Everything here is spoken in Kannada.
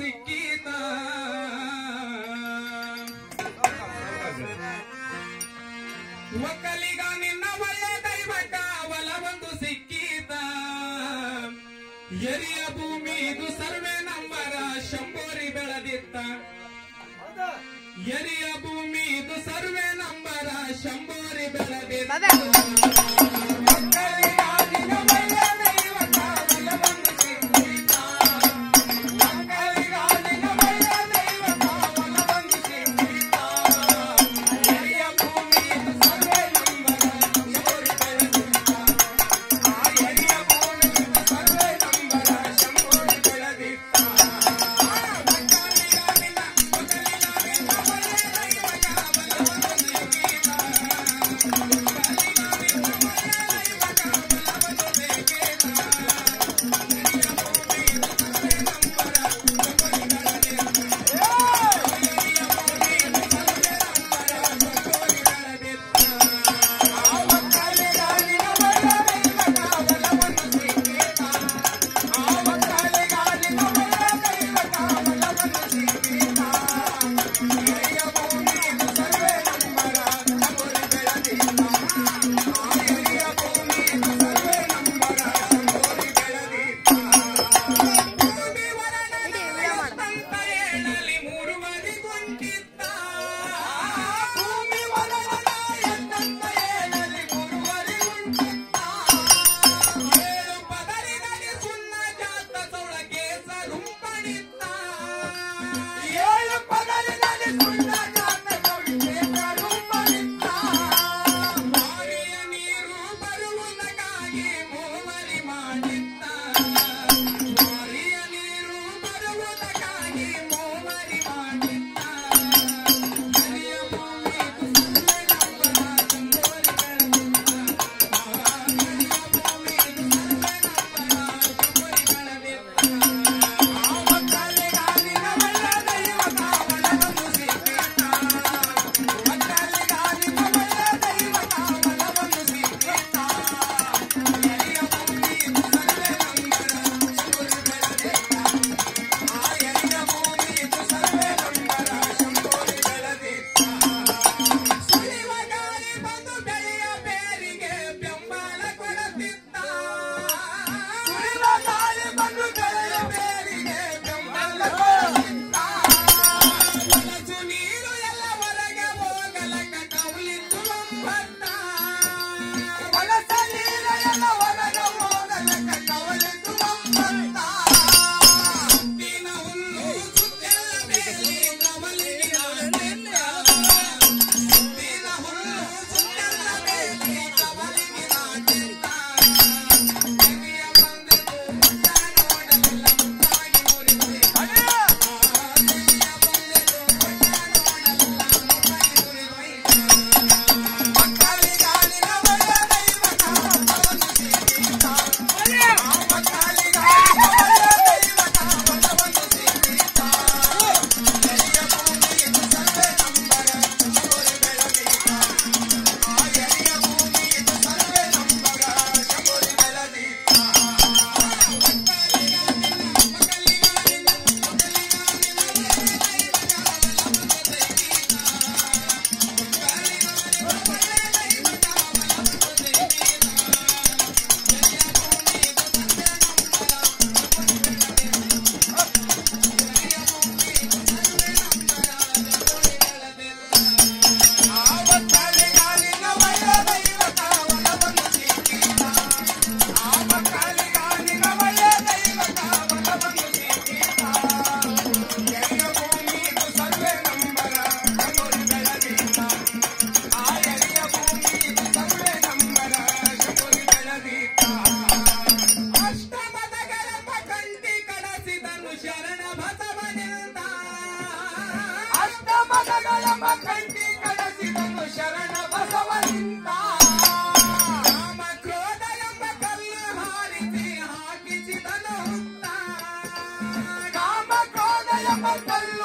ಸಿಕ್ಕಿತ ಒಕ್ಕಲಿಗ ನಿನ್ನ ಒಳ್ಳೆ ದೈವಕ ಒಲವೊಂದು ಸಿಕ್ಕಿತ ಎರಿಯ ಭೂಮಿ ಇದು ಸರ್ವೆ ನಂಬರ ಶಂಬೋರಿ ಬೆಳೆದಿತ್ತ ಎರಿಯ ಭೂಮಿ ಇದು ಸರ್ವೆ ನಂಬರ ಶಂಬೋರಿ ಬೆಳೆದಿತ್ತ ಒಕ್ಕಲಿಗ ನಿನ್ನ ಒಳ್ಳೆ ದೈವಕ ಒಲವೊಂದು ಸಿಕ್ಕಿತ. ಒಕ್ಕಲಿಗ ನಿನ್ನ ಒಳ್ಳೆ ದೈವಕ ಒಲವೊಂದು ಸಿಕ್ಕಿತ. ಎರಿಯ ಭೂಮಿ ಇದು ಸರ್ವೆ ನಂಬರ ಶಂಬೋರಿ ಬೆಳೆದಿತ್ತ. ಆ ಎರಿಯ ಭೂಮಿ ಇದು ಸರ್ವೆ ನಂಬರ ಶಂಬೋರಿ ಬೆಳೆದಿತ್ತ. ಒಕ್ಕಲಿಗ ನಿನ್ನ ಒಕ್ಕಲಿಗ ನಿನ್ನ ಒಳ್ಳೆ ದೈವಕ ಒಲವೊಂದು ಸಿಕ್ಕಿತ. ಮಾರಿಯ ನೀರು ಬರುವುದಕ್ಕಾಗಿ ಮೂವರಿ ಮಾಡಿದ್ದ ಮಾರಿಯ ನೀರು ಬರುವುದಕ್ಕಾಗಿ ಮೂವರಿ ಮಾಡಿದ್ದ ಹರಿಯ ಭೂಮಿ ತುಸುವೆ ನಂಬರ ಚಂದೋರಿ ಬೆಳೆದಿದ್ದ. ಆ ಹರಿಯ ಭೂಮಿ ತುಸುವೆ ನಂಬರ ಚಂದೋರಿ ಬೆಳೆದಿದ್ದ. ಆ ಒಕ್ಕಲಿಗ ನಿನ್ನ ಒಳ್ಳೆ ದೈವಕ ಒಲವನ್ನು ಸಿಕ್ಕಿತ. ಒಕ್ಕಲಿಗ ನಿನ್ನ ಒಳ್ಳೆ ದೈವಕ ಒಲವನ್ನು ಸಿಕ್ಕಿತ. ಎರಿಯ ಭೂಮಿ ತುಸುವೆ ನಂಬರ ಚಂದೋರಿ ಬೆಳೆದಿದ್ದ. ಆ ಎರಿಯ ಭೂಮಿ ತುಸುವೆ ನಂಬರ ಚಂದೋರಿ ಬೆಳೆದಿದ್ದ. ಸುಳಿವ ಗಾಳಿ ಬಂದು ಬೆಳೆಯ ಬೇರಿಗೆ ಬೆಂಬಲ ಕೊಡುತ್ತಿದ್ದ ಸುಳಿವ ಗಾಳಿ ಬಂದು ಬೆಳೆಯ ಬೇರಿಗೆ ಬೆಂಬಲ ಕೊಡುತ್ತಿದ್ದ ಹೊಲಸು ನೀರು ಎಲ್ಲ ಹೊರಗೆ ಹೋಗಲಕ ಕೌಲಿತ್ತು ಒಂಬತ್ತ ಹೊಲಸ ನೀರು ಎಲ್ಲ ಹೊರಗೆ ಹೋಗಲಕ ಕೌಲಿತ್ತು ಒಂಬತ್ತ ದಿನ ಹುಲ್ಲು ಸುತ್ತೆಲ್ಲ ಬೇಲಿ ಕವಲಿಗೆ ನಾಟಿದ್ದ. ದಿನ ಹುಲ್ಲು ಸುತ್ತೆಲ್ಲ ಬೇಲಿ ಕವಲಿಗೆ ನಾಟಿದ್ದ. ಎದೆಯ ಬಂದಿತು ಮುಟ್ಟ ನೋಡಲಿಲ್ಲ ಮುಟ್ಟಾಗಿ ಮುರಿದೋಯ್ತು. ಎದೆಯ ಬಂದಿತು ಮುಟ್ಟ ನೋಡಲಿಲ್ಲ ಮುಟ್ಟಾಗಿ ಮುರಿದೋಯ್ತು. ಮಕ್ಕಳಿಗ ನಿನ್ನ ಒಳ್ಳೆ ದೈವಕ ಒಲವನ್ನು ಸಿಕ್ಕಿತ. ಆ ಮಕ್ಕಳಿಗ ನಿನ್ನ ಒಳ್ಳೆ ದೈವಕ ಒಲವನ್ನು ಸಿಕ್ಕಿತ. ಎರಿಯ ಭೂಮಿ ಇದು ಸರ್ವೆ ನಂಬರ ಶಂಬೋರಿ ಬೆಳೆದಿದ್ದ. ಆ ಎರಿಯ ಭೂಮಿ ಇದು ಸರ್ವೆ ನಂಬರ ಶಂಬೋರಿ ಬೆಳೆದಿದ್ದ. ಒಕ್ಕಲಿಗ ನಿನ್ನ ಒಕ್ಕಲಿಗ ನಿನ್ನ ಒಕ್ಕಲಿಗ ನಿನ್ನ ಒಳ್ಳೆ ದೈವಕ ಒಲವನ್ನು ಸಿಕ್ಕಿತ. ಒಕ್ಕಲಿಗ ನಿನ್ನ ಒಳ್ಳೆ ದೈವಕ ಒಲವನ್ನು ಸಿಕ್ಕಿತ. ಎರಿಯ ಭೂಮಿ ಇದು ಸರ್ವೆ ನಂಬರ ಅಷ್ಟಮದಗರಮ್ಮ ಕಂಟಿ ಕಡಸಿದನು ಶರಣ ಬಸವನಿಂದ ಅಷ್ಟಮದಗರಮ್ಮ ಕಂಟಿ ಕಡಸಿದನು ಶರಣ ಬಸವನಿಂದ ರಾಮ ಕ್ರೋಧ ಎಂಬ ಕಲ್ಲು ಹಾರಿಸಿ ಹಾಕಿಸಿದನು ಹುತ್ತ ಕಾಮ ಕ್ರೋಧ ಎಂಬ ಕಲ್ಲು